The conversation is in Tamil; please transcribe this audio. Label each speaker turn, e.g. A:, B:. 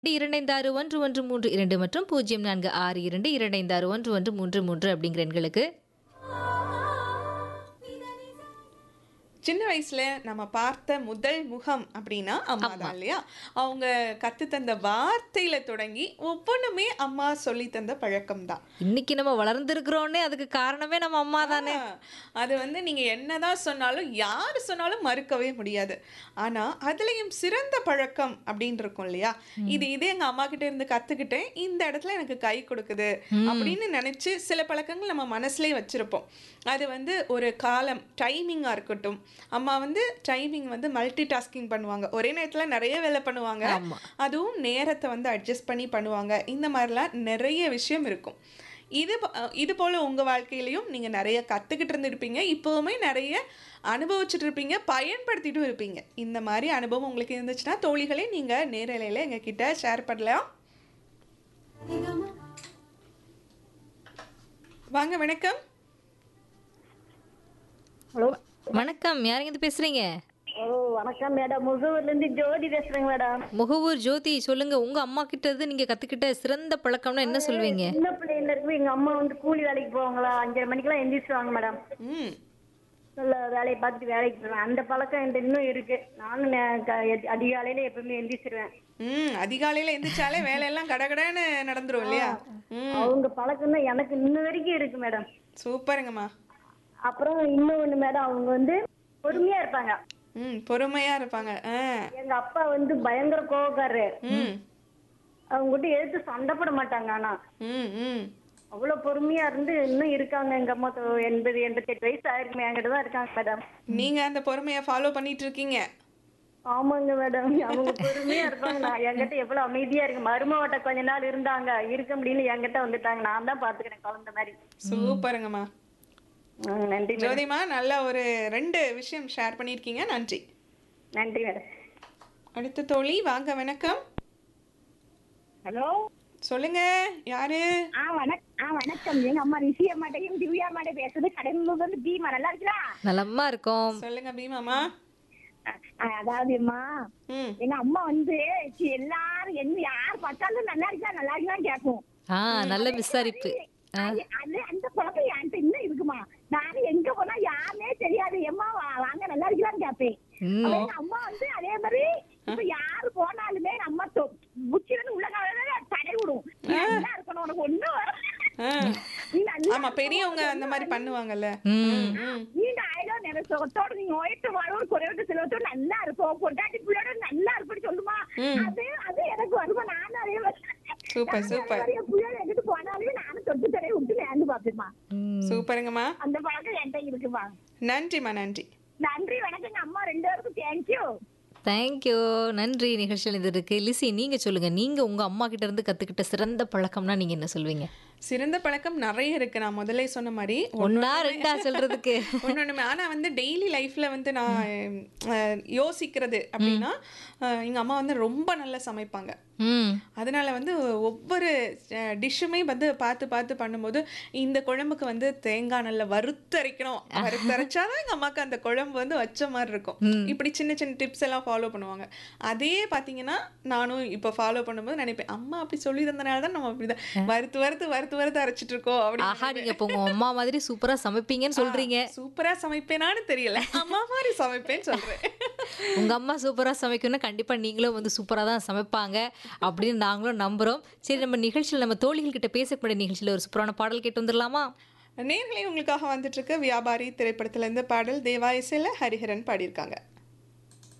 A: இரண்டைந்தாறு ஒன்று ஒன்று மூன்று இரண்டு மற்றும் பூஜ்ஜியம் நான்கு ஆறு இரண்டு இரண்டைந்தாறு ஒன்று ஒன்று மூன்று மூன்று அப்படிங்கிற எண்களுக்கு
B: சின்ன வயசுல நம்ம பார்த்த முதல் முகம் அப்படின்னா அம்மா தான் இல்லையா அவங்க கத்து தந்த வார்த்தையில தொடங்கி ஒவ்வொன்றுமே அம்மா சொல்லி தந்த பழக்கம் தான்
A: இன்னைக்கு நம்ம வளர்ந்துருக்கிறோன்னே அதுக்கு காரணமே நம்ம அம்மா தானே
B: அது வந்து நீங்க என்னதான் சொன்னாலும் யார் சொன்னாலும் மறுக்கவே முடியாது ஆனா அதுலயும் சிறந்த பழக்கம் அப்படின்னு இருக்கும் இல்லையா இது இதே எங்க அம்மா கிட்ட இருந்து கத்துக்கிட்டேன் இந்த இடத்துல எனக்கு கை கொடுக்குது அப்படின்னு நினைச்சு சில பழக்கங்கள் நம்ம மனசுலயே வச்சிருப்போம் அது வந்து ஒரு காலம் டைமிங்கா இருக்கட்டும் அம்மா வந்து டைமிங் வந்து மல்டி டாஸ்கிங் பண்ணுவாங்க ஒரே நேரத்துல நிறைய வேலை பண்ணுவாங்க
A: ஆமா.
B: அதுவும் நேரத்தை வந்து அட்ஜஸ்ட் பண்ணி பண்ணுவாங்க இந்த மாதிரிலாம் நிறைய விஷயம் இருக்கும் இது ப- அஹ் இது போல் உங்கள் வாழ்க்கையிலையும் நீங்கள் நிறைய கற்றுக்கிட்டு இருந்திருப்பீங்க இப்போவுமே நிறைய அனுபவிச்சுட்டு இருப்பீங்க பயன்படுத்திட்டும் இருப்பீங்க இந்த மாதிரி அனுபவம் உங்களுக்கு இருந்துச்சுன்னா தோழிகளே நீங்கள் நேரலையில் எங்ககிட்ட ஷேர் பண்ணலாம் வாங்க வணக்கம்
C: ஹலோ
A: வணக்கம் யாருங்க இருந்து பேசுறீங்க
C: ஓ வணக்கம் மேடம் முகவூர்லேருந்து ஜோதி பேசுகிறேங்க மேடம்
A: முகவூர் ஜோதி சொல்லுங்க உங்க அம்மா கிட்ட இருந்து நீங்க கத்துக்கிட்ட சிறந்த பழக்கம்னா என்ன சொல்வீங்க
C: சின்ன பிள்ளைல இருக்கும் எங்கள் அம்மா வந்து கூலி வேலைக்கு போவாங்களா அஞ்சரை மணிக்கெல்லாம் எந்திரிச்சுவாங்க மேடம்
B: ம்
C: நல்ல வேலையை பார்த்துட்டு வேலைக்கு போவேன் அந்த பழக்கம் என்கிட்ட இன்னும் இருக்கு நானும் நே- க- எ- அதிகாலையில எப்பவுமே எந்திரிச்சிருவேன்
B: ம் அதிகாலையில் எந்திரிச்சாலே வேலையெல்லாம் கடகடன்னு நடந்துரும் இல்லையா ம்
C: அவங்க பழக்கம் தான் எனக்கு இன்ன வரைக்கும் இருக்கு மேடம்
B: சூப்பருங்கம்மா
C: அப்புறம் இன்னொன்று மேடம் அவங்க வந்து பொறுமையா இருப்பாங்க
B: ம் பொறுமையாக இருப்பாங்க ஆ
C: எங்க அப்பா வந்து பயங்கர கோவக்காரரு
B: ம்
C: அவங்க கிட்ட எடுத்து சண்டை போட மாட்டாங்க ஆனா
B: ம் ம்
C: அவ்வளவு பொறுமையா இருந்து இன்னும் இருக்காங்க எங்க அம்மா தொ- எண்பது எண்பத்தெட்டு வயசு ஆயிருக்குமே என்கிட்ட தான் இருக்காங்க மேடம்
B: நீங்க அந்த பொறுமையை ஃபாலோ பண்ணிட்டு இருக்கீங்க
C: ஆமாங்க மேடம் அவங்க பொறுமையா இருப்பாங்க நான் என்கிட்ட எவ்வளவு அமைதியா இருக்கு மருமவட்ட கொஞ்ச நாள் இருந்தாங்க இருக்க முடியல என்கிட்ட வந்துட்டாங்க நான் தான் பாத்துக்கிறேன் குழந்தை மாதிரி
B: சூப்பருங்கம்மா
C: ம், நன்றி மேடம்
B: ஜோதிமா நல்ல ஒரு ரெண்டு விஷயம் ஷேர் பண்ணியிருக்கீங்க நன்றி
C: நன்றி மேடம்
B: அடுத்த தோழி வாங்க வணக்கம்
D: ஹலோ
B: சொல்லுங்க யாரு
D: ஆ வணக் ஆ வணக்கம் எங்க அம்மா ரிஷி அம்மாட்டையும் திவ்யா அம்மாட்டையும் பேசுறது கடலூர்ல இருந்து பீமா நல்லா இருக்கிறா
A: நலமா இருக்கோம்
B: சொல்லுங்க பீமாமா
D: ஆ, அதாவது அம்மா
B: ம்
D: எங்க அம்மா வந்து சி, எல்லாரும் என்ன யார் பார்த்தாலும் நல்லா இருக்கா நல்லா இருக்கான்னு கேட்கும்
A: ஆ நல்ல விசாரிப்பு
D: அது அது அந்த பழக்கம் என்கிட்ட இன்னும் இருக்குமா நானும் எங்க போனா யாருனே தெரியாது எம்மா வா- வாங்க நல்லா இருக்கலான்னு கேட்பேன்
A: ம்.
D: அப்ப எங்க அம்மா வந்து அதே மாதிரி இப்ப யாரு போனாலுமே நம்ம முச்சி வந்து உள்ள காலையில தடை விடும் நீ நல்லா இருக்கணும் உனக்கு ஒண்ணும்
B: ஆ.
D: நீ நல்லா
B: ஆமா பெரியவங்க அந்த மாதிரி பண்ணுவாங்கல்ல
A: ம்
B: ம்
D: நீண்ட ஆயுதம் நிறைய சுகத்தோட நீங்க ஓயிட்டு வாழ்வோம் குறைவிட்டு செலவத்தோட நல்லா இருப்போம் பொண்டாட்டி பிள்ளையோட நல்லா இருப்பேன்னு சொல்லுமா அது அது எனக்கு வருமா நானும் அதே மாதிரி
B: சூப்பர்,
D: நானும்
B: சூப்பர்.
D: அதே மாதிரி என் பிள்ளையோட எங்கிட்டு போனாலுமே நானும் தொட்டு தரையை விட்டு வேண்டு பாப்பேம்மா
A: ம்.
B: சூப்பருங்கம்மா
D: அந்த பழக்கம் என்கிட்ட இருக்குமா
B: நன்றிம்மா நன்றி
D: நன்றி வணக்கங்க அம்மா ரெண்டு பேருக்கும் தேங்க்யூ
A: தேங்க்யூ நன்றி நிகழ்ச்சியில் இது இருக்கு லிசி நீங்க சொல்லுங்க நீங்க உங்க அம்மா கிட்ட இருந்து கத்துக்கிட்ட சிறந்த பழக்கம்னா நீங்க என்ன சொல்வீங்க
B: சிறந்த பழக்கம் நிறைய இருக்கு நான் முதல்ல சொன்ன மாதிரி
A: ஒன்னா ரெண்டா சொல்றதுக்கு
B: ஒன்னொன்றுமே ஆனால் வந்து டெய்லி லைஃப்பில் வந்து நான் அஹ், யோசிக்கிறது அப்படின்னா அஹ், எங்க அம்மா வந்து ரொம்ப நல்லா சமைப்பாங்க
A: ம்
B: அதனால வந்து ஒவ்வொரு டிஷ்ஷுமே வந்து பார்த்து பார்த்து பண்ணும்போது இந்த குழம்புக்கு வந்து தேங்காய் நல்லா வறுத்தரைக்கணும் வறுத்தரைச்சாதான் எங்க அம்மாக்கு அந்த குழம்பு வந்து வச்ச மாதிரி இருக்கும் இப்படி சின்ன சின்ன டிப்ஸ் எல்லாம் ஃபாலோ பண்ணுவாங்க அதே பார்த்தீங்கன்னா நானும் இப்போ ஃபாலோ பண்ணும்போது நினைப்பேன் அம்மா அப்படி சொல்லி தந்தனால தான் நம்ம அப்படிதான் வறுத்து வறுத்து வறுத்து வறுத்து அரைச்சிட்டு இருக்கோம்
A: ஆஹா
B: அப்படி
A: நீங்க இப்போ உங்க அம்மா மாதிரி சூப்பரா சமைப்பீங்கன்னு சொல்றீங்க
B: சூப்பரா சமைப்பேனான்னு தெரியல அம்மா மாதிரி சமைப்பேன்னு சொல்றேன்
A: உங்க அம்மா சூப்பரா சமைக்கணும்னா கண்டிப்பா நீங்களும் வந்து சூப்பரா தான் சமைப்பாங்க அப்படின்னு நாங்களும் நம்புறோம் சரி நம்ம நிகழ்ச்சியில் நம்ம தோழிகள் கிட்ட பேசக்கூடிய நிகழ்ச்சியில் ஒரு சூப்பரான பாடல் கேட்டு வந்துடலாமா
B: நேர்களே உங்களுக்காக வந்துட்டு இருக்க வியாபாரி திரைப்படத்துல இருந்து பாடல் தேவா இசையில ஹரிஹரன் பாடியிருக்காங்க